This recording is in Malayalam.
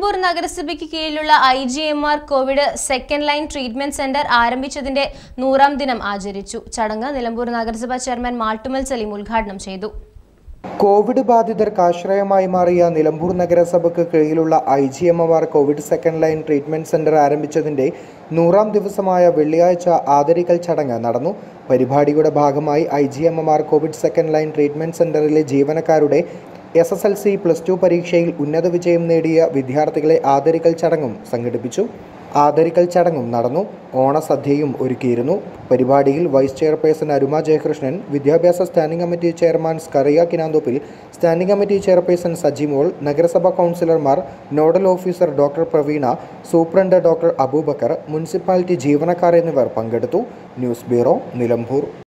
നിലമ്പൂർ നഗരസഭയ്ക്ക് കീഴിലുള്ള I G M R Covid second line treatment center ആരംഭിച്ചതിന്റെ നൂറാം ദിനം ആചരിച്ചു ചടങ്ങ് നിലമ്പൂർ നഗരസഭാ ചെയർമാൻ മാട്ടുമൽ സലീം ഉദ്ഘാടനം ചെയ്തു കോവിഡ് ബാധിതർക്ക് ആശ്രയമായി മാറിയ നിലമ്പൂർ നഗരസഭയ്ക്ക് കീഴിലുള്ള I G M R Covid second line treatment center ആരംഭിച്ചതിന്റെ നൂറാം ദിവസമായ വെള്ളിയാഴ്ച ആദരിക്കൽ ചടങ്ങ് നടന്നു പരിപാടിയുടെ ഭാഗമായി I G M R Covid second line treatment സെന്ററിലെ ജീവനക്കാരുടെ S S L C plus two പരീക്ഷയിൽ ഉന്നത വിജയം നേടിയ വിദ്യാർത്ഥികളെ ആദരിക്കൽ ചടങ്ങും സംഘടിപ്പിച്ചു ആദരിക്കൽ ചടങ്ങും നടന്നു ഓണസദ്യയും ഒരുക്കിയിരുന്നു പരിപാടിയിൽ വൈസ് ചെയർപേഴ്സൺ അരുമ ജയകൃഷ്ണൻ വിദ്യാഭ്യാസ standing committee chairman Scaria Kinanthoppil standing committee chairperson Sajimol നഗരസഭാ കൗൺസിലർമാർ nodal officer doctor Praveena superintendent doctor Abubakar municipality ജീവനക്കാർ എന്നിവർ പങ്കെടുത്തു ന്യൂസ് ബ്യൂറോ നിലമ്പൂർ